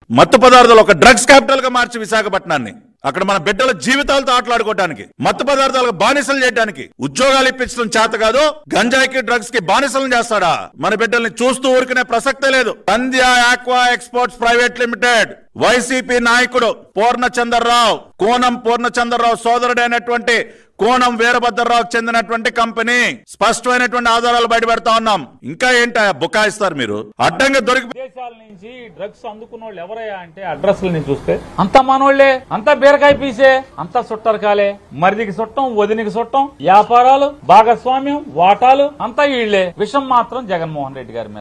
మత్తు పదార్థాలు ఒక డ్రగ్స్ క్యాపిటల్ గా మార్చి విశాఖపట్నాన్ని అక్కడ మన బిడ్డల జీవితాలతో ఆటలాడుకోవడానికి మత్తు పదార్థాలకు బానిసలు చేయడానికి ఉద్యోగాలు ఇప్పించడం చేత కాదు గంజాయికి డ్రగ్స్ కి బానిసలను చేస్తాడా మన బిడ్డల్ని చూస్తూ ఊరుకునే ప్రసక్తే లేదు Sandhya aqua exports private limited YCP నాయకుడు పూర్ణచంద్రరావు కోనం పూర్ణచంద్రరావు సోదరుడైనటువంటి కోనం వీరభద్రరావుకు చెందినటువంటి కంపెనీ స్పష్టమైనటువంటి ఆధారాలు బయటపెడతా ఉన్నాం ఇంకా ఏంటా బుకాయిస్తారు మీరు అడ్డంగా దొరికి విదేశాల నుంచి డ్రగ్స్ అందుకున్న వాళ్ళు ఎవరయ్యా అంటే అడ్రస్లని చూస్తే అంత మనోళ్లే అంత బీరకాయ పీసే అంత సుట్టరకాలే మరిదికి సుట్టం వదినికి సుట్టం వ్యాపారాలు భాగస్వామ్యం వాటాలు అంతా వీళ్లే విషం మాత్రం జగన్మోహన్ రెడ్డి గారి మీద